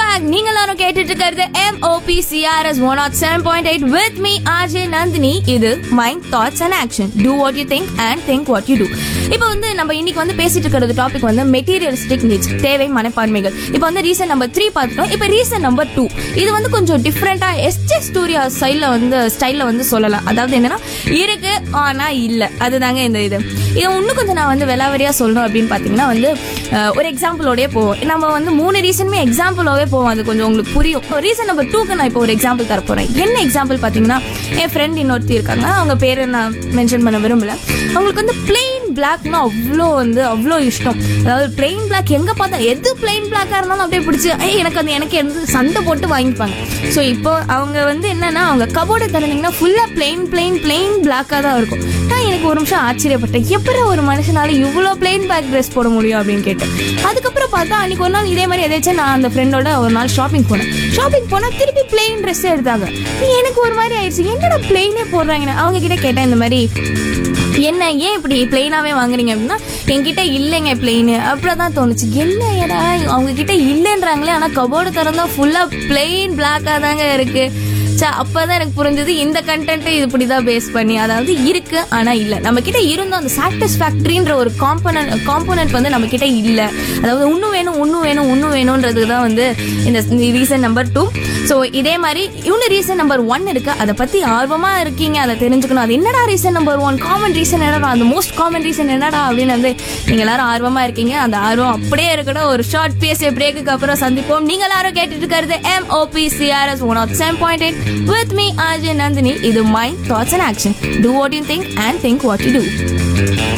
back நீங்க எல்லாரும் கேட்டுட்டு இருக்கிறது MOP CRS one nought seven point eight with me RJ Nandini இது mind thoughts and action do what you think and think what you do இப்போ வந்து நம்ம இன்னைக்கு வந்து பேசிட்டு இருக்கிறது டாபிக் வந்து மெட்டீரியலிஸ்டிக் நீட்ஸ் தேவை மனப்பான்மைகள் இப்போ வந்து ரீசன் நம்பர் த்ரீ பார்த்துட்டோம் இப்போ ரீசன் நம்பர் டூ இது வந்து கொஞ்சம் டிஃப்ரெண்டா எஸ்ஜே ஸ்டூடியோ ஸ்டைல்ல வந்து ஸ்டைல்ல வந்து சொல்லலாம் அதாவது என்னன்னா இருக்கு ஆனா இல்ல அதுதாங்க இந்த இது இதை இன்னும் கொஞ்சம் நான் வந்து விலாவரியா சொல்லணும் அப்படின்னு பாத்தீங்கன்னா வந்து அஹ், ஒரு எக்ஸாம்பிளோடய போவோம் நம்ம வந்து மூணு ரீசனுமே எக்ஸாம்பிளோவே போவோம் அது கொஞ்சம் உங்களுக்கு புரியும் ரீசன் நம்பர் டூக்கு நான் இப்போ ஒரு எக்ஸாம்பிள் தர போறேன் என்ன எக்ஸாம்பிள் பாத்தீங்கன்னா என் ஃப்ரெண்ட் இன்னொருத்தி இருக்காங்க அவங்க பேரை நான் மென்ஷன் பண்ண விரும்பல அவங்களுக்கு வந்து பிளெயின் பிளாக்னா அவ்வளோ வந்து அவ்வளோ இஷ்டம் அதாவது பிளெயின் பிளாக் எங்க பார்த்தா எது பிளெயின் பிளாக்கா இருந்தாலும் அப்படியே பிடிச்சி "ஏய், எனக்கு அது எனக்கு எந்த சண்டை போட்டு வாங்கிப்பாங்க ஸோ இப்போ அவங்க வந்து என்னன்னா அவங்க கபோர்டை திறந்தீங்கன்னா ஃபுல்லா பிளெயின் பிளெயின் பிளெயின் பிளாக்காக தான் இருக்கும் நான் எனக்கு ஒரு நிமிஷம் ஆச்சரியப்பட்டேன் எப்படி ஒரு மனுஷனால இவ்வளோ பிளெயின் பேக் ட்ரெஸ் போட முடியும் அப்படின்னு கேட்டேன் அதுக்கப்புறம் பார்த்தா அன்னைக்கு ஒரு நாள் இதே மாதிரி எதாச்சும் நான் அந்த ஃப்ரெண்டோட ஒரு நாள் ஷாப்பிங் போனேன் ஷாப்பிங் போனா திருப்பி பிளெயின் ட்ரெஸ் எடுத்தாங்க எனக்கு ஒரு மாதிரி ஆயிடுச்சு என்னடா பிளெயினே போடுறாங்க அவங்க கிட்ட கேட்டேன் இந்த மாதிரி என்ன ஏன் இப்படி பிளெயினாவே வாங்குறீங்க அப்படின்னா என்கிட்ட இல்லைங்க பிளெயின் அப்படிதான் தோணுச்சு என்ன ஏடா அவங்க கிட்ட இல்லைன்றாங்களே ஆனா கபோர்டு திறந்தா ஃபுல்லா பிளெயின் பிளாக்கா தாங்க இருக்கு சே அப்பதான் எனக்கு புரிஞ்சது இந்த கண்டென்ட் இப்படிதான் பேஸ் பண்ணி அதாவது இருக்கு ஆனா இல்ல நம்ம கிட்ட இருந்தும் அந்த சாட்டிஸ்ஃபேக்டரின்ற ஒரு காம்பனன்ட் காம்போனன்ட் வந்து நம்ம கிட்ட இல்ல அதாவது இன்னும் வேணும் இன்னும் வேணும் இன்னும் வேணும்ன்றது தான் வந்து இந்த ரீசன் நம்பர் டூ ஸோ இதே மாதிரி இன்னும் ரீசன் நம்பர் ஒன் இருக்கு அதை பத்தி ஆர்வமா இருக்கீங்க அதை தெரிஞ்சுக்கணும் அது என்னடா reason number one common reason என்னடா அந்த மோஸ்ட் காமன் ரீசன் என்னடா அப்படின்னு வந்து நீங்க எல்லாரும் ஆர்வமா இருக்கீங்க அந்த ஆர்வம் அப்படியே இருக்கட்டும் ஒரு ஷார்ட் பேசிய பிரேக்குக்கு அப்புறம் சந்திப்போம் நீங்க எல்லாரும் கேட்டுட்டு இருக்கிறது MOP CRS one of seven point eight with me RJ Nandini இது mind thoughts and action do what you think and think what you two